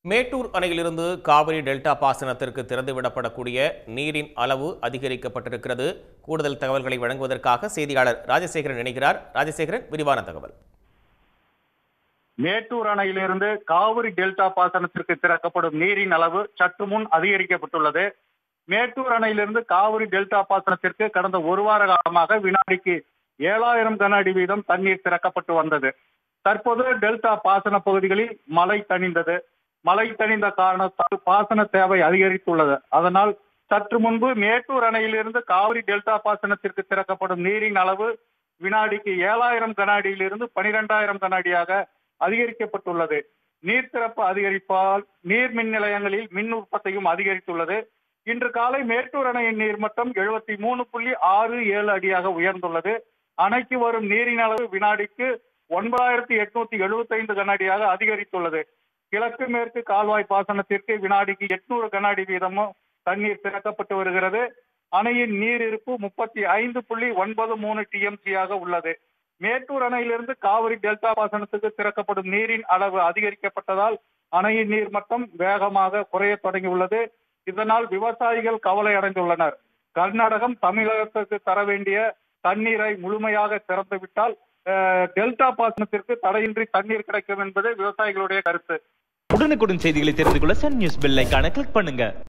மேட்டூர் அணையிலிருந்து காவிரி டெல்டா பாசனத்திற்கு திறந்துவிடப்படக்கூடிய நீரின் அளவு அதிகரிக்கப்பட்டிருக்கிறது கூடுதல் தகவல்களை வழங்குவதற்காக செய்தியாளர் ராஜசேகரன் இணைகிறார் ராஜசேகரன் விரிவான தகவல் மேட்டூர் அணையிலிருந்து காவிரி டெல்டா பாசனத்திற்கு திறக்கப்படும் நீரின் அளவு சற்று முன் அதிகரிக்கப்பட்டுள்ளது மேட்டூர் அணையிலிருந்து காவிரி டெல்டா பாசனத்திற்கு கடந்த ஒரு வார காலமாக வினாடிக்கு ஏழாயிரம் கன அடி வீதம் தண்ணீர் திறக்கப்பட்டு வந்தது தற்போது டெல்டா பாசன பகுதிகளில் மழை தணிந்தது மழை தணிந்த காரணத்தால் பாசன தேவை அதிகரித்துள்ளது அதனால் சற்று முன்பு மேட்டூர் அணையிலிருந்து காவிரி டெல்டா பாசனத்திற்கு திறக்கப்படும் நீரின் அளவு வினாடிக்கு ஏழாயிரம் கன அடியிலிருந்து பனிரெண்டாயிரம் கன அடியாக அதிகரிக்கப்பட்டுள்ளது நீர் திறப்பு அதிகரிப்பால் நீர் மின் நிலையங்களில் மின் உற்பத்தியும் அதிகரித்துள்ளது இன்று காலை மேட்டூர் அணையின் நீர்மட்டம் எழுபத்தி மூணு புள்ளி ஆறு ஏழு அடியாக உயர்ந்துள்ளது அணைக்கு வரும் நீரின் அளவு வினாடிக்கு ஒன்பதாயிரத்தி எட்நூத்தி எழுபத்தி ஐந்து கன அடியாக அதிகரித்துள்ளது கிழக்கு மேற்கு கால்வாய் பாசனத்திற்கு வினாடிக்கு எட்நூறு கன அடி வீதமும் தண்ணீர் திறக்கப்பட்டு வருகிறது அணையின் நீர் இருப்பு முப்பத்தி ஐந்து புள்ளி ஒன்பது மூணு டிஎம்சியாக உள்ளது மேட்டூர் அணையிலிருந்து காவிரி டெல்டா பாசனத்துக்கு திறக்கப்படும் நீரின் அளவு அதிகரிக்கப்பட்டதால் அணையின் நீர்மட்டம் வேகமாக குறைய தொடங்கியுள்ளது இதனால் விவசாயிகள் கவலை அடைந்துள்ளனர் கர்நாடகம் தமிழகத்திற்கு தர வேண்டிய தண்ணீரை முழுமையாக திறந்துவிட்டால் அஹ், டெல்டா பாசனத்திற்கு தடையின்றி தண்ணீர் கிடைக்கும் என்பது விவசாயிகளுடைய கருத்து உடனுக்குடன் செய்திகளை தெரிந்து கொள்ள சன் நியூஸ் பெல் ஐகானை கிளிக் பண்ணுங்க